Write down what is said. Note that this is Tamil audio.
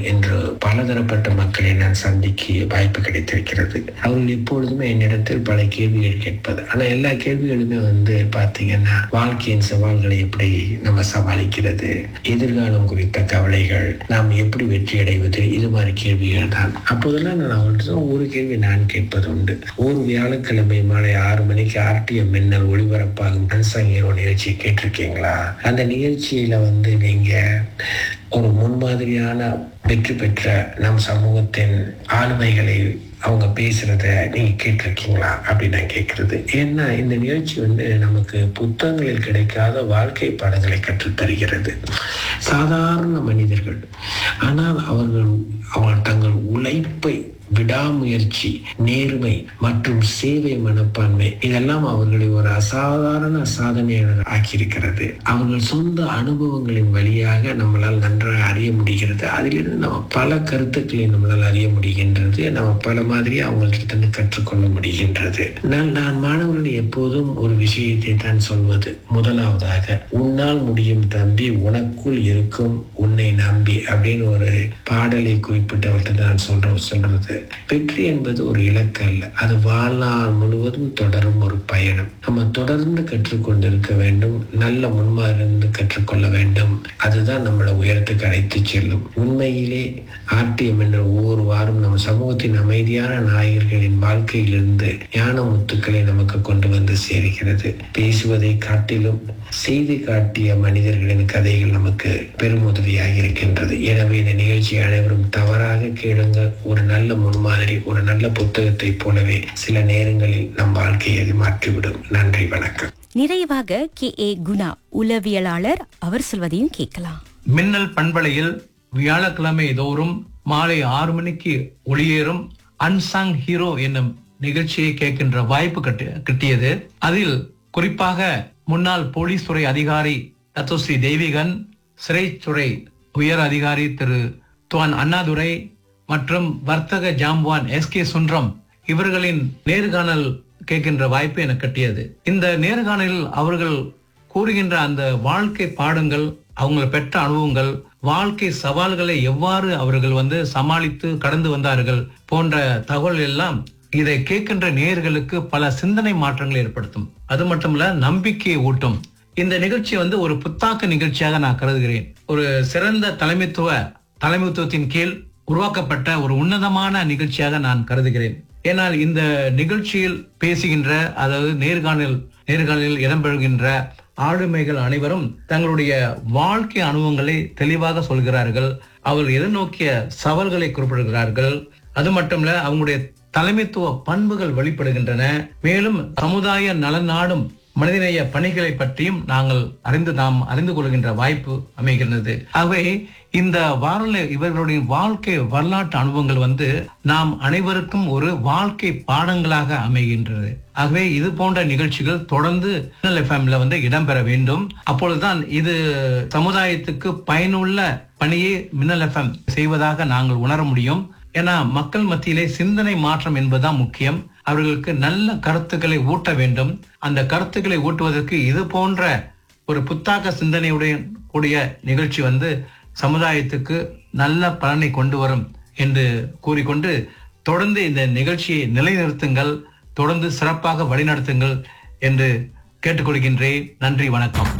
என்று பலதரப்பட்ட மக்களை நான் சந்திக்க வாய்ப்பு கிடைத்திருக்கிறது அவர்கள் எப்பொழுதுமே என்னிடத்தில் பல கேள்விகள் கேட்பது ஆனா எல்லா கேள்விகளுமே வந்து பாத்தீங்கன்னா வாழ்க்கையின் சவால்களை எப்படி நம்ம சமாளிக்கிறது எதிர்காலம் குறித்த கவலைகள் நாம் எப்படி வெற்றி அடைவது இது மாதிரி கேள்விகள் தான் அப்போதெல்லாம் நான் அவர்கிட்ட ஒரு கேள்வி நான் கேட்பது உண்டு ஒரு வியாழக்கிழமை மாலை ஆறு மணிக்கு ஆர்டிஎம் மின்னல் ஒளிபரப்பாகும் அன்சாங் ஹீரோ நிகழ்ச்சியை கேட்டிருக்கீங்களா அந்த நிகழ்ச்சியில வந்து நீங்க ஒரு முன்மாதிரியான வெற்றி பெற்ற நம் சமூகத்தின் ஆளுமைகளை அவங்க பேசுறத நீங்க கேட்டிருக்கீங்களா அப்படின்னு நான் கேட்கறது ஏன்னா இந்த நிகழ்ச்சி வந்து நமக்கு புத்தகங்களில் கிடைக்காத வாழ்க்கை பாடங்களை கற்றுத் தருகிறது சாதாரண மனிதர்கள் ஆனால் அவர்கள் அவர்கள் தங்கள் உழைப்பை விடாமுயற்சி நேர்மை மற்றும் சேவை மனப்பான்மை இதெல்லாம் அவர்களை ஒரு அசாதாரண சாதனையாளர் ஆக்கியிருக்கிறது அவர்கள் சொந்த அனுபவங்களின் வழியாக நம்மளால் நன்றாக அறிய முடிகிறது அதிலிருந்து நம்ம பல கருத்துக்களை நம்மளால் அறிய முடிகின்றது நம்ம பல மாதிரி அவங்கள்ட்ட கற்றுக்கொள்ள முடிகின்றது நான் நான் மாணவர்கள் எப்போதும் ஒரு விஷயத்தை தான் சொல்வது முதலாவதாக உன்னால் முடியும் தம்பி உனக்குள் இருக்கும் உன்னை நம்பி அப்படின்னு ஒரு பாடலை குறிப்பிட்டவர்கிட்ட நான் சொல்ற சொல்றது வெற்றி என்பது ஒரு இலக்கு அல்ல அது வாழ்நாள் முழுவதும் தொடரும் ஒரு பயணம் நம்ம தொடர்ந்து கற்றுக்கொண்டிருக்க வேண்டும் நல்ல முன்மாதிரிந்து கற்றுக்கொள்ள வேண்டும் அதுதான் நம்மளை உயரத்துக்கு அழைத்து செல்லும் உண்மையிலே ஆர்டிஎம் என்ற ஒவ்வொரு வாரம் நம்ம சமூகத்தின் அமைதியான நாயகர்களின் வாழ்க்கையிலிருந்து ஞான முத்துக்களை நமக்கு கொண்டு வந்து சேர்க்கிறது பேசுவதை காட்டிலும் செய்து காட்டிய மனிதர்களின் கதைகள் நமக்கு பெருமுதவியாக இருக்கின்றது எனவே இந்த நிகழ்ச்சி அனைவரும் தவறாக கேளுங்க ஒரு நல்ல முன்மாதிரி ஒரு நல்ல புத்தகத்தை போலவே சில நேரங்களில் நம் வாழ்க்கையை அது மாற்றிவிடும் நன்றி வணக்கம் நிறைவாக கே ஏ குணா உளவியலாளர் அவர் சொல்வதையும் கேட்கலாம் மின்னல் பண்பலையில் வியாழக்கிழமை தோறும் மாலை ஆறு மணிக்கு ஒளியேறும் அன்சாங் ஹீரோ என்னும் நிகழ்ச்சியை கேட்கின்ற வாய்ப்பு கட்டி கிட்டியது அதில் குறிப்பாக முன்னாள் போலீஸ் துறை அதிகாரி தத்தோஸ்ரீ தெய்வீகன் சிறைத்துறை உயர் அதிகாரி திரு துவான் அண்ணாதுரை மற்றும் வர்த்தக ஜாம்வான் எஸ் கே சுன்றம் இவர்களின் நேர்காணல் கேட்கின்ற வாய்ப்பு எனக்கு கட்டியது இந்த நேர்காணலில் அவர்கள் கூறுகின்ற அந்த வாழ்க்கை பாடங்கள் அவங்க பெற்ற அனுபவங்கள் வாழ்க்கை சவால்களை எவ்வாறு அவர்கள் வந்து சமாளித்து கடந்து வந்தார்கள் போன்ற தகவல் எல்லாம் இதை கேட்கின்ற நேயர்களுக்கு பல சிந்தனை மாற்றங்களை ஏற்படுத்தும் அது மட்டுமல்ல நம்பிக்கையை ஊட்டும் இந்த நிகழ்ச்சி வந்து ஒரு புத்தாக்க நிகழ்ச்சியாக நான் கருதுகிறேன் ஒரு சிறந்த தலைமைத்துவ தலைமைத்துவத்தின் கீழ் உருவாக்கப்பட்ட ஒரு உன்னதமான நிகழ்ச்சியாக நான் கருதுகிறேன் ஏனால் இந்த நிகழ்ச்சியில் பேசுகின்ற அதாவது நேர்காணல் நேர்காணலில் இடம்பெறுகின்ற ஆளுமைகள் அனைவரும் தங்களுடைய வாழ்க்கை அனுபவங்களை தெளிவாக சொல்கிறார்கள் அவர்கள் எதிர்நோக்கிய சவால்களை குறிப்பிடுகிறார்கள் அது மட்டுமல்ல அவங்களுடைய தலைமைத்துவ பண்புகள் வெளிப்படுகின்றன மேலும் சமுதாய நலநாடும் மனிதநேய பணிகளை பற்றியும் நாங்கள் அறிந்து நாம் அறிந்து கொள்கின்ற வாய்ப்பு அமைகின்றது ஆகவே இந்த வாரல இவர்களுடைய வாழ்க்கை வரலாற்று அனுபவங்கள் வந்து நாம் அனைவருக்கும் ஒரு வாழ்க்கை பாடங்களாக அமைகின்றது ஆகவே இது போன்ற நிகழ்ச்சிகள் தொடர்ந்து எஃப்எம்ல வந்து இடம்பெற வேண்டும் அப்பொழுதுதான் இது சமுதாயத்துக்கு பயனுள்ள பணியை மின்னல் எஃப்எம் செய்வதாக நாங்கள் உணர முடியும் ஏன்னா மக்கள் மத்தியிலே சிந்தனை மாற்றம் என்பதுதான் முக்கியம் அவர்களுக்கு நல்ல கருத்துக்களை ஊட்ட வேண்டும் அந்த கருத்துக்களை ஊட்டுவதற்கு இது போன்ற ஒரு புத்தாக்க சிந்தனையுடைய கூடிய நிகழ்ச்சி வந்து சமுதாயத்துக்கு நல்ல பலனை கொண்டு வரும் என்று கூறிக்கொண்டு தொடர்ந்து இந்த நிகழ்ச்சியை நிலைநிறுத்துங்கள் தொடர்ந்து சிறப்பாக வழிநடத்துங்கள் என்று கேட்டுக்கொள்கின்றேன் நன்றி வணக்கம்